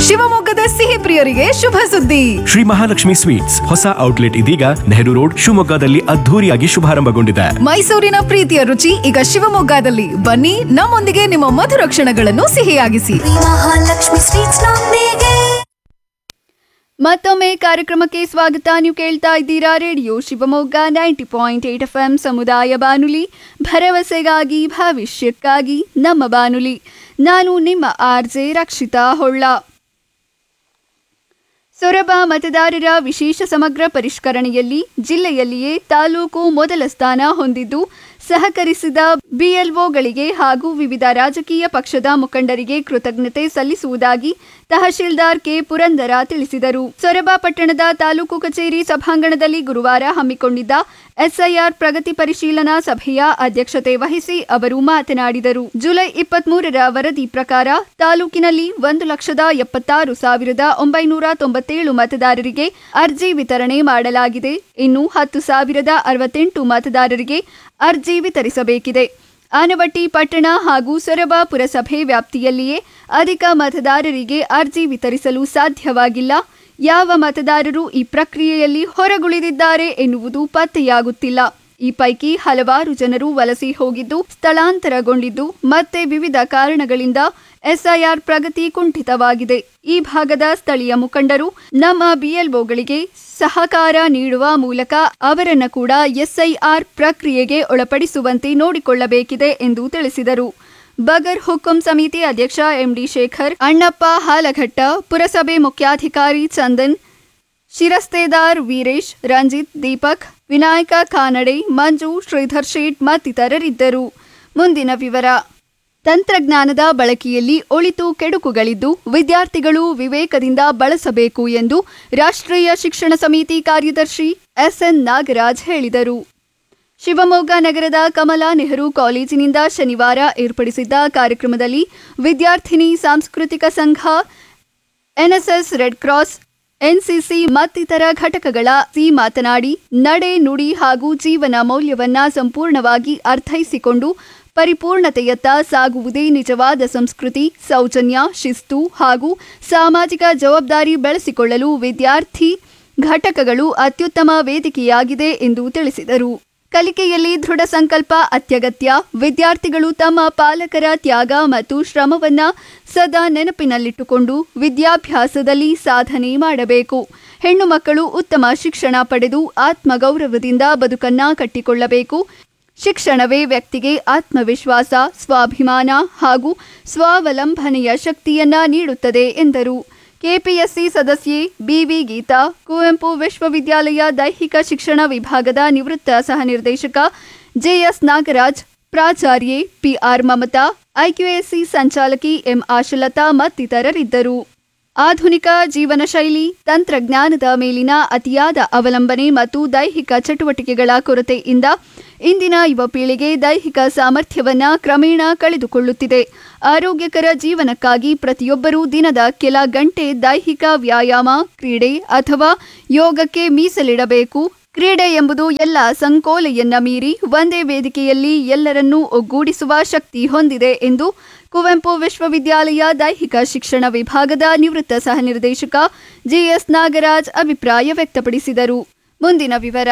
ಶಿವಮೊಗ್ಗದ ಸಿಹಿ ಪ್ರಿಯರಿಗೆ ಶುಭ ಸುದ್ದಿ ಶ್ರೀ ಮಹಾಲಕ್ಷ್ಮಿ ಸ್ವೀಟ್ಸ್ ಹೊಸ ಔಟ್ಲೆಟ್ ಇದೀಗ ನೆಹರು ರೋಡ್ ಶಿವಮೊಗ್ಗದಲ್ಲಿ ಅದ್ಧೂರಿಯಾಗಿ ಶುಭಾರಂಭಗೊಂಡಿದೆ ಮೈಸೂರಿನ ಪ್ರೀತಿಯ ರುಚಿ ಈಗ ಶಿವಮೊಗ್ಗದಲ್ಲಿ ಬನ್ನಿ ನಮ್ಮೊಂದಿಗೆ ನಿಮ್ಮ ಮಧುರ ಕ್ಷಣಗಳನ್ನು ಸಿಹಿಯಾಗಿಸಿ ಮಹಾಲಕ್ಷ್ಮಿ ಸ್ವೀಟ್ಸ್ ನೊಂದಿಗೆ ಮತ್ತೊಮ್ಮೆ ಕಾರ್ಯಕ್ರಮಕ್ಕೆ ಸ್ವಾಗತ ನೀವು ಕೇಳ್ತಾ ಇದ್ದೀರಾ radio Shivamogga ninety point eight F M ಸಮುದಾಯ ಬಾನುಲಿ ಭರವಸೆಗಾಗಿ ಭವಿಷ್ಯಕ್ಕಾಗಿ ನಮ್ಮ ಬಾನುಲಿ ನಾನು ನಿಮ್ಮ ಆರ್ ಜೆ ರಕ್ಷಿತಾ ಹೊಳ್ಳ ಸೊರಬ ಮತದಾರರ ವಿಶೇಷ ಸಮಗ್ರ ಪರಿಷ್ಕರಣೆಯಲ್ಲಿ ಜಿಲ್ಲೆಯಲ್ಲಿಯೇ ತಾಲೂಕು ಮೊದಲ ಸ್ಥಾನ ಹೊಂದಿದ್ದು ಸಹಕರಿಸಿದ ಬಿಎಲ್ಒಗಳಿಗೆ ಹಾಗೂ ವಿವಿಧ ರಾಜಕೀಯ ಪಕ್ಷದ ಮುಖಂಡರಿಗೆ ಕೃತಜ್ಞತೆ ಸಲ್ಲಿಸುವುದಾಗಿ ತಹಶೀಲ್ದಾರ್ ಕೆ ಪುರಂದರ ತಿಳಿಸಿದರು ಸೊರಬ ಪಟ್ಟಣದ ತಾಲೂಕು ಕಚೇರಿ ಸಭಾಂಗಣದಲ್ಲಿ ಗುರುವಾರ ಹಮ್ಮಿಕೊಂಡಿದ್ದ ಎಸ್ಐಆರ್ ಪ್ರಗತಿ ಪರಿಶೀಲನಾ ಸಭೆಯ ಅಧ್ಯಕ್ಷತೆ ವಹಿಸಿ ಅವರು ಮಾತನಾಡಿದರು ಜುಲೈ ಇಪ್ಪತ್ಮೂರರ ವರದಿ ಪ್ರಕಾರ ತಾಲೂಕಿನಲ್ಲಿ ಒಂದು ಲಕ್ಷದ ಎಪ್ಪತ್ತಾರು ಸಾವಿರದ ಒಂಬೈನೂರ ತೊಂಬತ್ತೇಳು ಮತದಾರರಿಗೆ ಅರ್ಜಿ ವಿತರಣೆ ಮಾಡಲಾಗಿದೆ ಇನ್ನು ಹತ್ತು ಸಾವಿರದ ಅರವತ್ತೆಂಟು ಮತದಾರರಿಗೆ ಅರ್ಜಿ ವಿತರಿಸಬೇಕಿದೆ ಆನವಟ್ಟಿ ಪಟ್ಟಣ ಹಾಗೂ ಸೊರಬ ಪುರಸಭೆ ವ್ಯಾಪ್ತಿಯಲ್ಲಿಯೇ ಅಧಿಕ ಮತದಾರರಿಗೆ ಅರ್ಜಿ ವಿತರಿಸಲು ಸಾಧ್ಯವಾಗಿಲ್ಲ ಯಾವ ಮತದಾರರು ಈ ಪ್ರಕ್ರಿಯೆಯಲ್ಲಿ ಹೊರಗುಳಿದಿದ್ದಾರೆ ಎನ್ನುವುದು ಪತ್ತೆಯಾಗುತ್ತಿಲ್ಲ ಈ ಪೈಕಿ ಹಲವಾರು ಜನರು ವಲಸೆ ಹೋಗಿದ್ದು ಸ್ಥಳಾಂತರಗೊಂಡಿದ್ದು ಮತ್ತೆ ವಿವಿಧ ಕಾರಣಗಳಿಂದ ಎಸ್ಐಆರ್ ಪ್ರಗತಿ ಕುಂಠಿತವಾಗಿದೆ ಈ ಭಾಗದ ಸ್ಥಳೀಯ ಮುಖಂಡರು ನಮ್ಮ ಬಿಎಲ್ಒಗಳಿಗೆ ಸಹಕಾರ ನೀಡುವ ಮೂಲಕ ಅವರನ್ನ ಕೂಡ ಎಸ್ಐಆರ್ ಪ್ರಕ್ರಿಯೆಗೆ ಒಳಪಡಿಸುವಂತೆ ನೋಡಿಕೊಳ್ಳಬೇಕಿದೆ ಎಂದು ತಿಳಿಸಿದರು ಬಗರ್ ಹುಕುಂ ಸಮಿತಿ ಅಧ್ಯಕ್ಷ ಎಂಡಿ ಶೇಖರ್ ಅಣ್ಣಪ್ಪ ಹಾಲಘಟ್ಟ ಪುರಸಭೆ ಮುಖ್ಯಾಧಿಕಾರಿ ಚಂದನ್ ಶಿರಸ್ತೇದಾರ್ ವೀರೇಶ್ ರಂಜಿತ್ ದೀಪಕ್ ವಿನಾಯಕ ಖಾನಡೆ ಮಂಜು ಶ್ರೀಧರ್ ಶೇಟ್ ಮತ್ತಿತರರಿದ್ದರು ಮುಂದಿನ ವಿವರ ತಂತ್ರಜ್ಞಾನದ ಬಳಕೆಯಲ್ಲಿ ಒಳಿತು ಕೆಡುಕುಗಳಿದ್ದು ವಿದ್ಯಾರ್ಥಿಗಳು ವಿವೇಕದಿಂದ ಬಳಸಬೇಕು ಎಂದು ರಾಷ್ಟ್ರೀಯ ಶಿಕ್ಷಣ ಸಮಿತಿ ಕಾರ್ಯದರ್ಶಿ ಎಸ್ಎನ್ ನಾಗರಾಜ್ ಹೇಳಿದರು ಶಿವಮೊಗ್ಗ ನಗರದ ಕಮಲಾ ನೆಹರು ಕಾಲೇಜಿನಿಂದ ಶನಿವಾರ ಏರ್ಪಡಿಸಿದ್ದ ಕಾರ್ಯಕ್ರಮದಲ್ಲಿ ವಿದ್ಯಾರ್ಥಿನಿ ಸಾಂಸ್ಕೃತಿಕ ಸಂಘ ಎನ್ಎಸ್ಎಸ್ ರೆಡ್ ಕ್ರಾಸ್ ಎನ್ಸಿಸಿ ಮತ್ತಿತರ ಘಟಕಗಳ ಸಿ ಮಾತನಾಡಿ ನಡೆ ನುಡಿ ಹಾಗೂ ಜೀವನ ಮೌಲ್ಯವನ್ನ ಸಂಪೂರ್ಣವಾಗಿ ಅರ್ಥೈಸಿಕೊಂಡು ಪರಿಪೂರ್ಣತೆಯತ್ತ ಸಾಗುವುದೇ ನಿಜವಾದ ಸಂಸ್ಕೃತಿ ಸೌಜನ್ಯ ಶಿಸ್ತು ಹಾಗೂ ಸಾಮಾಜಿಕ ಜವಾಬ್ದಾರಿ ಬೆಳೆಸಿಕೊಳ್ಳಲು ವಿದ್ಯಾರ್ಥಿ ಘಟಕಗಳು ಅತ್ಯುತ್ತಮ ವೇದಿಕೆಯಾಗಿದೆ ಎಂದು ತಿಳಿಸಿದರು ಕಲಿಕೆಯಲ್ಲಿ ದೃಢ ಸಂಕಲ್ಪ ಅತ್ಯಗತ್ಯ ವಿದ್ಯಾರ್ಥಿಗಳು ತಮ್ಮ ಪಾಲಕರ ತ್ಯಾಗ ಮತ್ತು ಶ್ರಮವನ್ನ ಸದಾ ನೆನಪಿನಲ್ಲಿಟ್ಟುಕೊಂಡು ವಿದ್ಯಾಭ್ಯಾಸದಲ್ಲಿ ಸಾಧನೆ ಮಾಡಬೇಕು ಹೆಣ್ಣು ಮಕ್ಕಳು ಉತ್ತಮ ಶಿಕ್ಷಣ ಪಡೆದು ಆತ್ಮಗೌರವದಿಂದ ಬದುಕನ್ನ ಕಟ್ಟಿಕೊಳ್ಳಬೇಕು ಶಿಕ್ಷಣವೇ ವ್ಯಕ್ತಿಗೆ ಆತ್ಮವಿಶ್ವಾಸ ಸ್ವಾಭಿಮಾನ ಹಾಗೂ ಸ್ವಾವಲಂಬನೆಯ ಶಕ್ತಿಯನ್ನ ನೀಡುತ್ತದೆ ಎಂದರು ಕೆಪಿಎಸ್ಸಿ ಸದಸ್ಯೆ ಬಿವಿ ಗೀತಾ ಕುವೆಂಪು ವಿಶ್ವವಿದ್ಯಾಲಯ ದೈಹಿಕ ಶಿಕ್ಷಣ ವಿಭಾಗದ ನಿವೃತ್ತ ಸಹ ನಿರ್ದೇಶಕ ಜೆಎಸ್ ನಾಗರಾಜ್ ಪ್ರಾಚಾರ್ಯೆ ಪಿಆರ್ ಮಮತಾ ಐಕ್ಯುಎಸ್ಸಿ ಸಂಚಾಲಕಿ ಎಂ ಆಶಲತಾ ಮತ್ತಿತರರಿದ್ದರು ಆಧುನಿಕ ಜೀವನ ಶೈಲಿ ತಂತ್ರಜ್ಞಾನದ ಮೇಲಿನ ಅತಿಯಾದ ಅವಲಂಬನೆ ಮತ್ತು ದೈಹಿಕ ಚಟುವಟಿಕೆಗಳ ಕೊರತೆಯಿಂದ ಇಂದಿನ ಯುವ ಪೀಳಿಗೆ ದೈಹಿಕ ಸಾಮರ್ಥ್ಯವನ್ನ ಕ್ರಮೇಣ ಕಳೆದುಕೊಳ್ಳುತ್ತಿದೆ ಆರೋಗ್ಯಕರ ಜೀವನಕ್ಕಾಗಿ ಪ್ರತಿಯೊಬ್ಬರೂ ದಿನದ ಕೆಲ ಗಂಟೆ ದೈಹಿಕ ವ್ಯಾಯಾಮ ಕ್ರೀಡೆ ಅಥವಾ ಯೋಗಕ್ಕೆ ಮೀಸಲಿಡಬೇಕು ಕ್ರೀಡೆ ಎಂಬುದು ಎಲ್ಲ ಸಂಕೋಲೆಯನ್ನ ಮೀರಿ ಒಂದೇ ವೇದಿಕೆಯಲ್ಲಿ ಎಲ್ಲರನ್ನೂ ಒಗ್ಗೂಡಿಸುವ ಶಕ್ತಿ ಹೊಂದಿದೆ ಎಂದು ಕುವೆಂಪು ವಿಶ್ವವಿದ್ಯಾಲಯ ದೈಹಿಕ ಶಿಕ್ಷಣ ವಿಭಾಗದ ನಿವೃತ್ತ ಸಹ ನಿರ್ದೇಶಕ ಜಿಎಸ್ ನಾಗರಾಜ್ ಅಭಿಪ್ರಾಯ ವ್ಯಕ್ತಪಡಿಸಿದರು ಮುಂದಿನ ವಿವರ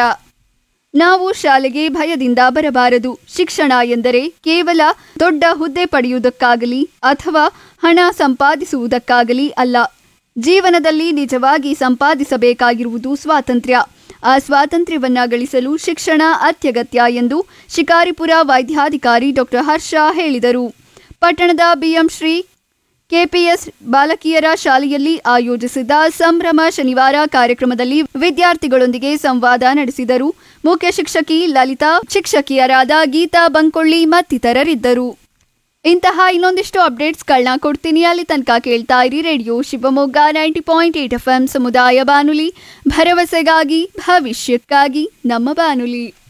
ನಾವು ಶಾಲೆಗೆ ಭಯದಿಂದ ಬರಬಾರದು ಶಿಕ್ಷಣ ಎಂದರೆ ಕೇವಲ ದೊಡ್ಡ ಹುದ್ದೆ ಪಡೆಯುವುದಕ್ಕಾಗಲಿ ಅಥವಾ ಹಣ ಸಂಪಾದಿಸುವುದಕ್ಕಾಗಲಿ ಅಲ್ಲ ಜೀವನದಲ್ಲಿ ನಿಜವಾಗಿ ಸಂಪಾದಿಸಬೇಕಾಗಿರುವುದು ಸ್ವಾತಂತ್ರ್ಯ ಆ ಸ್ವಾತಂತ್ರ್ಯವನ್ನ ಗಳಿಸಲು ಶಿಕ್ಷಣ ಅತ್ಯಗತ್ಯ ಎಂದು ಶಿಕಾರಿಪುರ ವೈದ್ಯಾಧಿಕಾರಿ ಡಾಕ್ಟರ್ ಹರ್ಷ ಹೇಳಿದರು ಪಟ್ಟಣದ ಬಿಎಂ ಶ್ರೀ ಕೆಪಿಎಸ್ ಬಾಲಕಿಯರ ಶಾಲೆಯಲ್ಲಿ ಆಯೋಜಿಸಿದ್ದ ಸಂಭ್ರಮ ಶನಿವಾರ ಕಾರ್ಯಕ್ರಮದಲ್ಲಿ ವಿದ್ಯಾರ್ಥಿಗಳೊಂದಿಗೆ ಸಂವಾದ ನಡೆಸಿದರು ಮುಖ್ಯ ಶಿಕ್ಷಕಿ ಲಲಿತಾ ಶಿಕ್ಷಕಿಯರಾದ ಗೀತಾ ಬಂಕೊಳ್ಳಿ ಮತ್ತಿತರರಿದ್ದರು ಇಂತಹ ಇನ್ನೊಂದಿಷ್ಟು ಅಪ್ಡೇಟ್ಸ್ಗಳನ್ನ ಕೊಡ್ತೀನಿ ಅಲ್ಲಿ ತನಕ ಕೇಳ್ತಾ ಇರಿ radio Shivamogga ninety point eight F M ಸಮುದಾಯ ಬಾನುಲಿ ಭರವಸೆಗಾಗಿ ಭವಿಷ್ಯಕ್ಕಾಗಿ ನಮ್ಮ ಬಾನುಲಿ